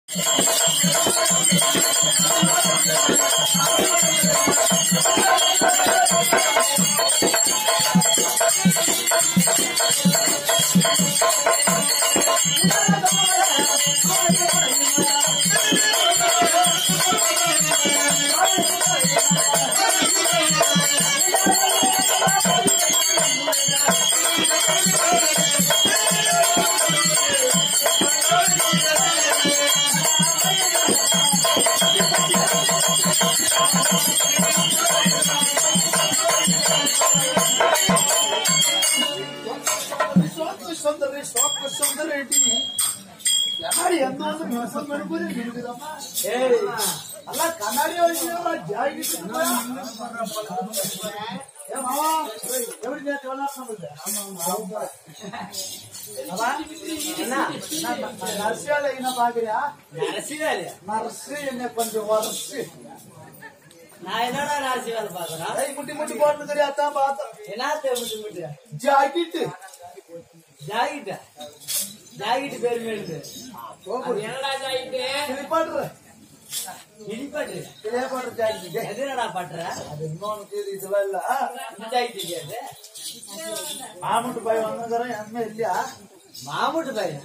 Soak ಸುಂದರಿ soak ಸುಂದರಿ ಯಾರು ಎಂದ ಒಂದು ಮೋಸ ಮಾಡ್ಬೋದು ನಿಮ್ಗಿದಮ್ಮ ಏಯ್ ಅಲ್ಲ ಕನ್ನಡಿ ಹೋಗಿದ್ಯಲ್ಲ ಜಾಗಿ ஏ மாமா எப்படி நேத்து விளாட்னா நர்சியால என்ன பாக்குறியா அரசியல் நர்சு என்ன கொஞ்சம் வருஷு நான் என்னடா ராசி வேலை பாக்குறேன் ஏய் முட்டி முட்டி போட்டு தெரியாதான் பார்த்தேன் என்ன தேவை முட்டு ஜாக்கெட்டு ஜாகிட்ட ஜாகிட்டு பேர் மேலுது அது என்னடா ஜாகிட்டு கிளிப்பாடுற இடிப்பட்டு கிளிப்பாடுற ஜாக்கெட்டு எது என்னடா பண்ற அது இன்னொன்னு இது இதுவா இல்ல இந்த ஜாகிட்டு இல்லையாது மாமட்டு போய் வந்ததுறேன் என்ன இல்லையா மாமூட்டு பையன்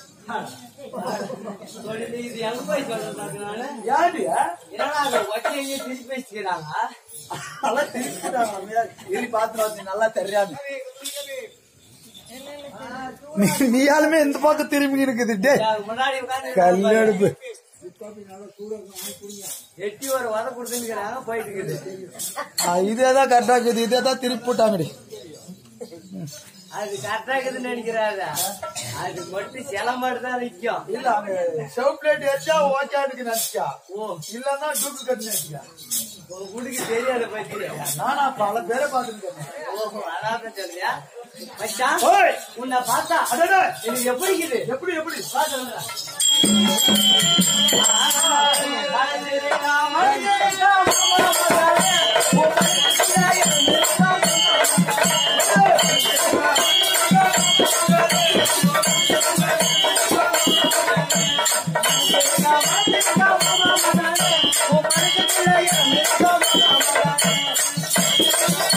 சொல்லுது, இது எங்க போய் சொல்றது நானு யாடியா என்னடா அது ஒட்டி எங்க திருப்பி பேசிக்கிறாங்க நல்லா திருப்பிட்டாங்க இரு பாத்துட்டு நல்லா தெரியாது நீயாலுமே இந்த பக்கம் திரும்பி இருக்குது டே அதுக்கு முன்னாடி உட்கார்ந்து கல்லெடுப்பு எட்டி ஒரு வத கொடுத்துருக்கிறாங்க போயிட்டு இருக்குது இதேதான் கரெக்டா இருக்குது இதேதான் திருப்பி போட்டாங்கடி அது கரெக்டா இருக்குதுன்னு நினைக்கிறாரு அது மட்டும் சில மட்டும் தான் நிக்கும் இல்ல அங்க செவ் பிளேட் வச்சா ஓகே இருக்கு நினைச்சா ஓ இல்லன்னா டூக்கு கட்டு நினைச்சா உங்க குடிக்கு தெரியாத பத்தி நானா பல பேரை பாத்துருக்கேன் ஓஹோ அதான் சொல்லியா மச்சான் ஓய் உன்னை பார்த்தா அடடே எனக்கு எப்படி இருக்குது எப்படி எப்படி வா சொல்லுங்க. மனதிருக்கா, மனதிருக்கா, மனமகளே, உன் மனதிலே இருந்திருக்கா, மனதிருக்கா, மனமகளே, உன் மனதிலே இருந்திருக்கா, மனமகளே.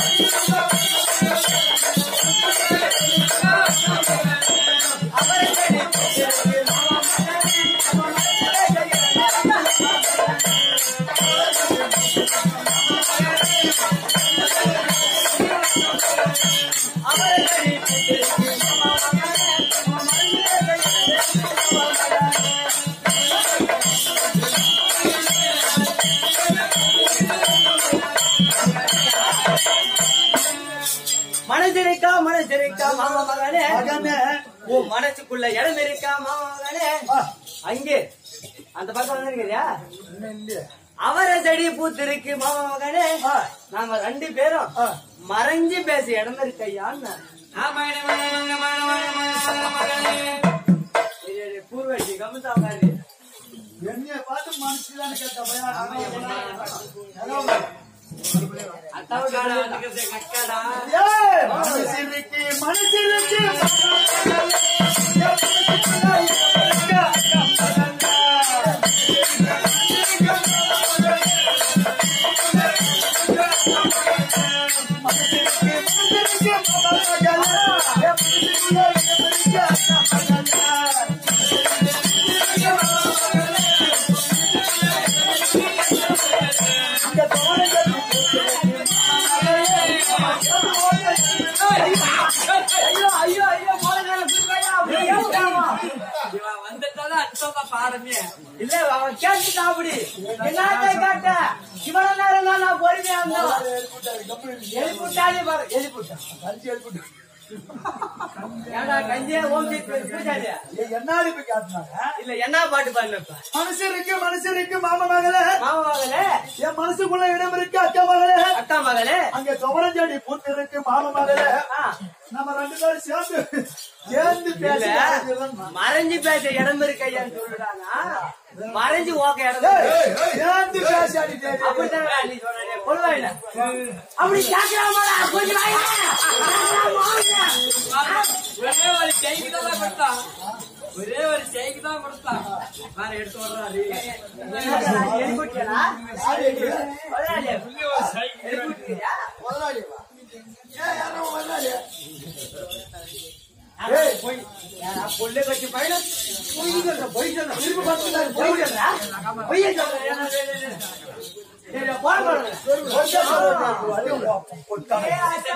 அவரை தேடி அவரை தேடி மனசு இருக்கா மனசு இருக்கா மாமா மகனே மகனே உன் மனசுக்குள்ள இடம் இருக்கா மாமா மகனே ஆ, அங்கே அந்த பக்கம் வந்துருக்கிறியா இன்னும் இல்லையே அவரை செடி பூத்திருக்கு மாமா மகனே ஆ, நாம ரெண்டு பேரும் ஆ. மறைஞ்சு பேசி இடம் இருக்கையான்னு பூர்வச்சி கமிதா மாதிரி என்னைய பார்த்து மனசுதானே கேட்ட பையன் அத்தாவுக்காடா அதுக்கு கக்காடா ஏய், மனசிருக்கு மனசிருக்கு ஐயோ ஐயோ ஐயோ மோளகால புரியாயா இவன் வந்துட்டாலும் அச்சோக்கா பாடமே இல்ல அவன் கேட்டுட்டா அப்படி என்னத்த கேட்ட இவ்வளவு நேரம் தான் நான் பொறுமையா இருந்தோம் எழுப்பிட்டாலே பாரு எழுப்பிட்டான் ஏடா கஞ்சியா ஓம்பி பூஜாரியா என்னாடி போய் காட்டினாங்க இல்ல என்ன பாட்டு பாடுனப்ப மனுஷருக்கு மனுஷருக்கு மாமா மகளே மாமா மகளே என் மனசுக்குள்ள இடம் இருக்கு அக்கா மகளே அக்கா மகளே அங்க துவரஞ்செடி பூத்து இருக்கு மாமா மகளே ஆ, நம்ம ரெண்டு பேரும் சேர்ந்து சேர்ந்து பேசி இல்ல மறைஞ்சு பேச இடம் இருக்கு ஐயான்னு சொல்லுடானா மறைஞ்சு ஓக்க இடம் ஏய், இருக்கு. சேர்ந்து பேசி அடிக்க அப்படித்தான் நீ சொன்ன கொள்வாயில அப்படி கேட்கலாமாடா கொஞ்சம் வாயில. கேட்கலாமா? ஒரே ஒரு கைக்கு தான் கொடுத்தான் ஒரே ஒரு செய்தி தான் கொடுத்தான் வேற எடுத்து வர்றாரு எலிக்குட்டியா யாரு இது? முதலாளி எலிக்குட்டியா முதலாளிவா? ஏன் யாரும் முதலாளி? ஏய் போய் பொண்ணு கட்டி பையன் போய் சொல்ற போய் சொல்ற திரும்பி பார்த்துட்டாரு, போய் போய் சொல்றா போய் சொல்ற சரி போற போற கொஞ்சம் சொல்றாரு, ஐயோ, கொட்டாங்க.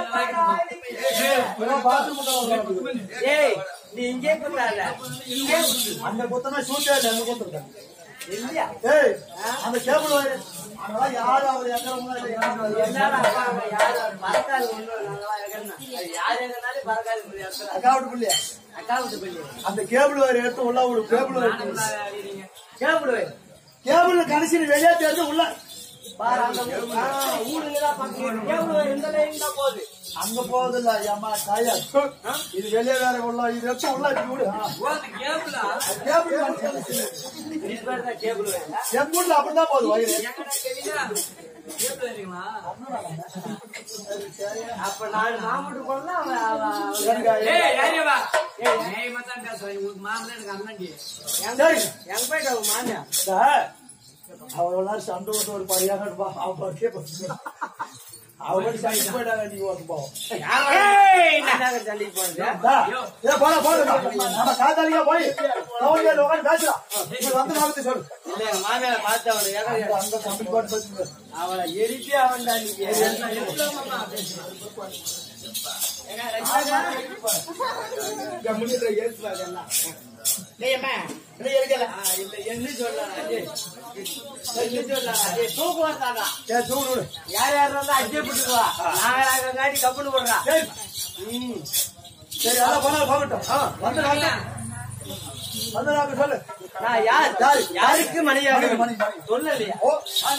இவன் bathroom க்கு வருவான். ஏய் நீ இங்கே குத்தாத இங்கே அந்த குத்தனா சூட்டே இல்லை, அந்த குத்துருக்காங்க. இல்லையா ஏய், அந்த கேபிள் வயர் அதெல்லாம் யாரு அவர் எக்கறவங்களா இல்லை, யாரு அவர் என்னடா அப்பா, அவன் யாரு பறக்காது ஒண்ணும் நல்லா இருக்கேன்னா அது யார் எங்கனாலும் பறக்காது முடியாது அக்கா விட்டு பிள்ளையா? அக்கா விட்டு பண்ணி அந்த கேபிள் வயர் எடுத்து உள்ள விடு கேபிள் வயர் கேப்பிடுவேன் கேபிள் கடைசி வெளியே தேர்ந்து உள்ள பாரு அந்த ஊருங்கதான் பக்கம் கேப்பிடுவேன் இந்த லைன் தான் போகுது அங்க போகுதில்ல அம்மா தாயா இது வெளியே வேற உள்ள இது எடுத்து உள்ள இப்படி விடு ஆ. கேப்ல கேபிள் கடைசி நீ பேர் தான் கேப்பிடுவேன் என் வீட்டுல அப்படிதான் போகுது வயிறு எங்கடா கேட்டீங்க கேப்ல இருக்கீங்களா அப்ப நான் மாமூட்டு போனா அவன் அவன் அவன் எனக்கு ஏய் யாரியவா ஏய் ஏய் மச்சான் பேசுறேன் உங்களுக்கு மாமனே எனக்கு அண்ணன்டி சரி எங்க போயிட்டு அவன் மாமியா சார் அவெல்லாம் சண்டை விட்டு ஒரு பையன் அவன் அவங்க சண்டை போயிட்டாங்க நீ ஒரு பாவம் என்னங்க சண்டைக்கு போனது டா, ஏ, போடா, போடா. நம்ம காத்தாலிக்கா போய் கவுண்டியர்ல உட்கார்ந்து பேசலாம். இப்ப வந்த நாளத்தை சொல்லு. இல்ல எங்க மாமியார பார்த்து அவனை எங்க அங்க கம்பி போட்டு பேசுங்க. அவளை எரிப்பி அவன்டா நீங்க இல்ல என்ன சொல்லலாம் என்ன சொல்லலாம் தூக்கு வந்தாடா ஏ, தூடு, விடு. யார் யார் இருந்தா அஜய் போட்டுக்குவா நாங்க காட்டி கப்புனு போடுறா சரி. சரி, அதெல்லாம் போனா போகட்டும். ஆ, வந்து நாங்க. வந்து நாங்க சொல்லு. நான் யார் யாரு? யாருக்கு மணியாக மணி, மணி, மணி. சொல்லலையா ஓ,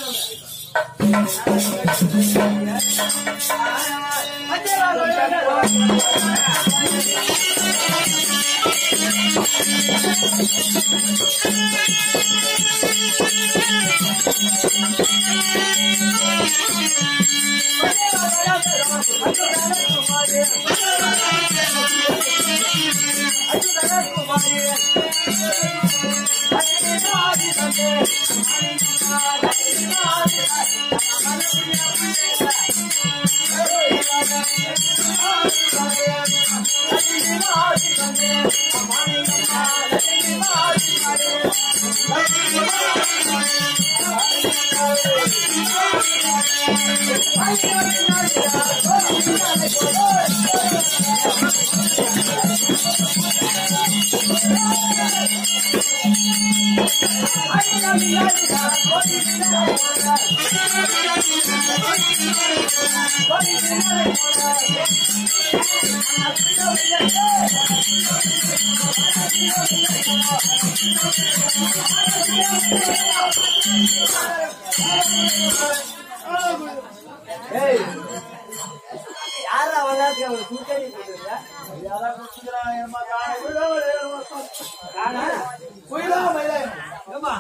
ஏய், யாரா வந்தாச்சு அவன் தூக்கி போட்டுருக்கா யாரா குடிச்சுக்கிறான், ஏம்மா, காண, விடா, விடா, விடா. காணா போயிடா, மயிலே. ஏமா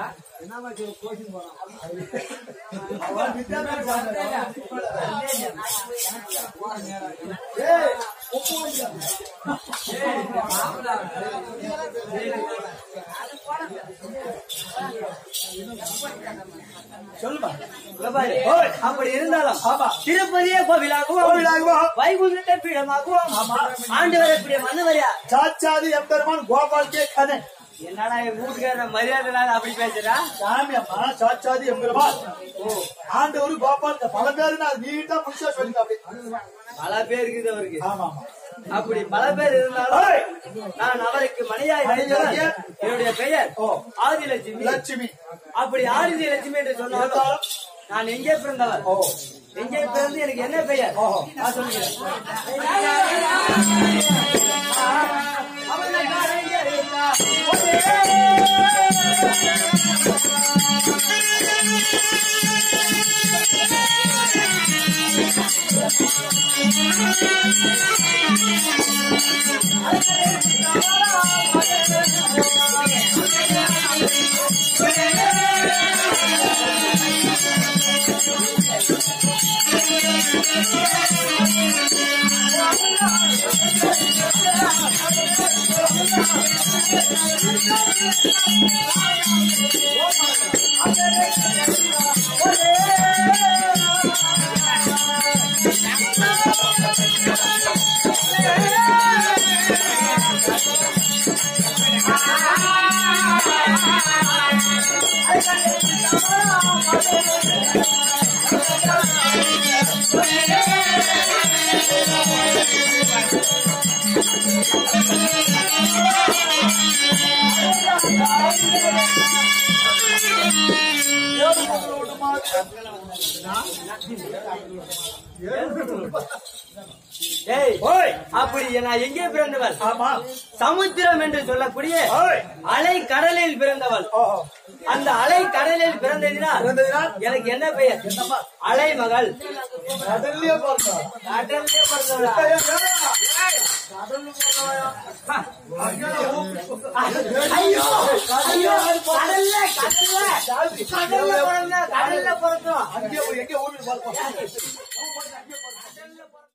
அவன் வித்தியாசம் ஏய், உப்பு வைங்க. சொல்லுமா இங்க பாரு. ஓய். அப்படி இருந்தாலும் ஆமா. திருப்பதியே கோவிலாகவும் கோவிலாகவும். வைகுண்டத்தை பீடமாகவும் ஆமா. ஆண்டவர் இப்படி மன்னவரியா சாச்சாதி எம்பெருமான் கோபால்கே கதை என்னடா என் வீட்டுக்கார மரியாதை இல்லாத அப்படி பேசுறா சாமி அம்மா சாச்சாதி எம்பெருமான் ஓ ஆண்டவர் கோபால் பல பேரு நான் நீட்டா முடிச்சா சொல்லுங்க அப்படி பல பேர் இருக்குது அவருக்கு ஆமா ஆமா அப்படி பல பேர் இருந்தாலும் நான் அவருக்கு மணியாய் மணியாய் என்னுடைய பெயர் ஓ. ஆதிலட்சுமி லட்சுமி அப்படி ஆதி லட்சுமி என்று சொன்னாலும் இருந்தாலும் நான் எங்கே பிறந்தவர் ஓ எங்கே பிறந்து எனக்கு என்ன பெயர் ஓஹோ. நான் சொல்கிறேன் ஏய் ஏழு பொங்கல் விட்டு மாதிரி ஏய் அப்படி நான் எங்கே பிறந்தவள் ஆமா சமுத்திரம் என்று சொல்லக்கூடிய ஓய். அலை கடலில் பிறந்தவள் ஓஹோ. அந்த அலை கடலில் பிறந்ததினால் பிறந்ததினால்? எனக்கு என்ன பெயர் என்னம்மா? அலை மகள் கடல்லயே பார்த்தா கடல்லே பிறந்தவளா? ஐயோ ஐயோ கடல்ல கடல்ல கடல்ல பிறந்த கடல்ல பிறந்தோம் அங்கே போய் எங்கே ஊருக்கு பார்ப்போம் கடல்ல பிறந்த